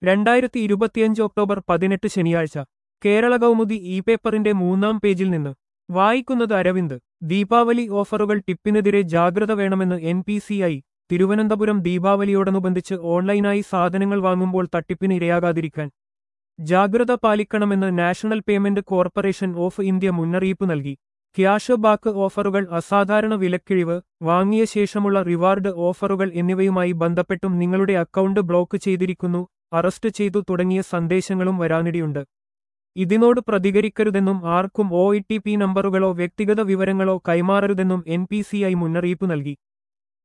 രണ്ടായിരത്തി ഇരുപത്തിയഞ്ച് ഒക്ടോബർ പതിനെട്ട് ശനിയാഴ്ച കേരള കൗമുദി ഇ പേപ്പറിന്റെ മൂന്നാം പേജിൽ നിന്ന് വായിക്കുന്നത് അരവിന്ദ് ദീപാവലി ഓഫറുകൾ ടിപ്പിനെതിരെ ജാഗ്രത വേണമെന്ന് N P C I Thiruvananthapuram ദീപാവലിയോടനുബന്ധിച്ച് ഓൺലൈനായി സാധനങ്ങൾ വാങ്ങുമ്പോൾ തട്ടിപ്പിന് ഇരയാകാതിരിക്കാൻ ജാഗ്രത പാലിക്കണമെന്ന് national payment corporation of India മുന്നറിയിപ്പ് നൽകി ക്യാഷ് ബാക്ക് ഓഫറുകൾ അസാധാരണ വിലക്കിഴിവ് വാങ്ങിയ ശേഷമുള്ള റിവാർഡ് ഓഫറുകൾ എന്നിവയുമായി ബന്ധപ്പെട്ടും നിങ്ങളുടെ അക്കൗണ്ട് ബ്ലോക്ക് ചെയ്തിരിക്കുന്നു അറസ്റ്റ് ചെയ്തു തുടങ്ങിയ സന്ദേശങ്ങളും വരാനിടയുണ്ട് ഇതിനോട് പ്രതികരിക്കരുതെന്നും ആർക്കും ഒ ഇ ടി പി നമ്പറുകളോ വ്യക്തിഗത വിവരങ്ങളോ കൈമാറരുതെന്നും എൻ പി സി ഐ മുന്നറിയിപ്പ് നൽകി